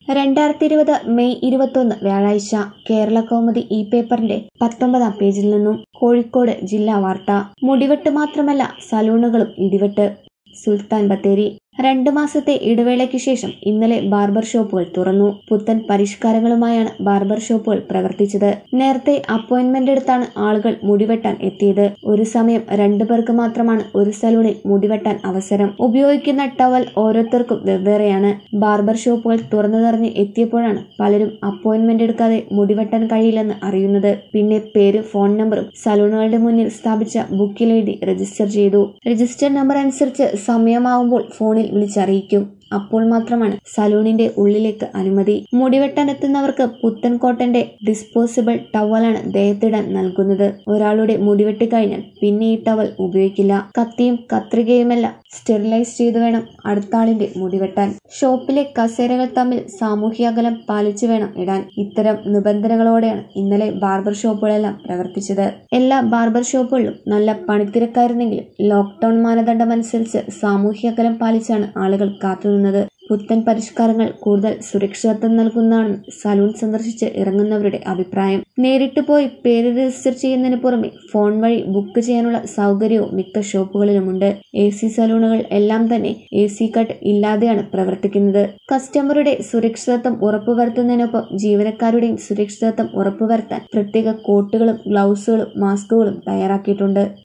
രണ്ടായിരത്തി ഇരുപത് മെയ് ഇരുപത്തൊന്ന് വ്യാഴാഴ്ച കേരള കൗമുദി ഈ പേപ്പറിന്റെ പത്തൊമ്പതാം പേജിൽ നിന്നും കോഴിക്കോട് ജില്ലാ വാർത്ത മുടിവെട്ട് മാത്രമല്ല സലൂണുകളും ഇടിവെട്ട് സുൽത്താൻ ബത്തേരി രണ്ട് മാസത്തെ ഇടവേളയ്ക്ക് ശേഷം ഇന്നലെ ബാർബർ ഷോപ്പുകൾ തുറന്നു പുത്തൻ പരിഷ്കാരങ്ങളുമായാണ് ബാർബർ ഷോപ്പുകൾ പ്രവർത്തിച്ചത് നേരത്തെ അപ്പോയിന്റ്മെന്റ് എടുത്താണ് ആളുകൾ മുടിവെട്ടാൻ എത്തിയത് ഒരു സമയം രണ്ടു പേർക്ക് മാത്രമാണ് ഒരു സലൂണിൽ മുടിവെട്ടാൻ അവസരം ഉപയോഗിക്കുന്ന ടവൽ ഓരോരുത്തർക്കും വെവ്വേറെയാണ് ബാർബർ ഷോപ്പുകൾ തുറന്നു തെറിഞ്ഞ് എത്തിയപ്പോഴാണ് പലരും അപ്പോയിന്റ്മെന്റ് എടുക്കാതെ മുടിവെട്ടാൻ കഴിയില്ലെന്ന് അറിയുന്നത് പിന്നെ പേര് ഫോൺ നമ്പറും സലൂണുകളുടെ മുന്നിൽ സ്ഥാപിച്ച ബുക്കിൽ എഴുതി രജിസ്റ്റർ ചെയ്തു രജിസ്റ്റർ നമ്പർ അനുസരിച്ച് സമയമാവുമ്പോൾ ഫോണിൽ വിളിച്ചറിയിക്കും അപ്പോൾ മാത്രമാണ് സലൂണിന്റെ ഉള്ളിലേക്ക് അനുമതി മുടിവെട്ടാൻ എത്തുന്നവർക്ക് പുത്തൻ കോട്ടന്റെ ഡിസ്പോസിബിൾ ടവലാണ് ദേഹത്തിടാൻ നൽകുന്നത് ഒരാളുടെ മുടിവെട്ടി കഴിഞ്ഞാൽ പിന്നെ ഈ ടവൽ ഉപയോഗിക്കില്ല കത്തിയും കത്രികയുമെല്ലാം സ്റ്റെറിലൈസ് ചെയ്തു വേണം അടുത്ത ആളിന്റെ മുടിവെട്ടാൻ ഷോപ്പിലെ കസേരകൾ തമ്മിൽ സാമൂഹ്യ അകലം പാലിച്ചു വേണം ഇടാൻ ഇത്തരം നിബന്ധനകളോടെയാണ് ഇന്നലെ ബാർബർ ഷോപ്പുകളെല്ലാം പ്രവർത്തിച്ചത് എല്ലാ ബാർബർ ഷോപ്പുകളിലും നല്ല പണിത്തിരക്കായിരുന്നെങ്കിലും ലോക്ക്ഡൌൺ മാനദണ്ഡമനുസരിച്ച് സാമൂഹ്യ അകലം പാലിച്ചാണ് ആളുകൾ കാത്തുനിന്നത് പുത്തൻ പരിഷ്കാരങ്ങൾ കൂടുതൽ സുരക്ഷിതത്വം നൽകുന്നതാണെന്ന് സലൂൺ സന്ദർശിച്ച് ഇറങ്ങുന്നവരുടെ അഭിപ്രായം നേരിട്ട് പോയി പേര് രജിസ്റ്റർ ചെയ്യുന്നതിന് പുറമെ ഫോൺ വഴി ബുക്ക് ചെയ്യാനുള്ള സൗകര്യവും മിക്ക ഷോപ്പുകളിലുമുണ്ട് എ സി സലൂണുകൾ എല്ലാം തന്നെ എ സി കട്ട് ഇല്ലാതെയാണ് പ്രവർത്തിക്കുന്നത് കസ്റ്റമറുടെ സുരക്ഷിതത്വം ഉറപ്പുവരുത്തുന്നതിനൊപ്പം ജീവനക്കാരുടെയും സുരക്ഷിതത്വം ഉറപ്പുവരുത്താൻ പ്രത്യേക കോട്ടുകളും ഗ്ലൗസുകളും മാസ്കുകളും തയ്യാറാക്കിയിട്ടുണ്ട്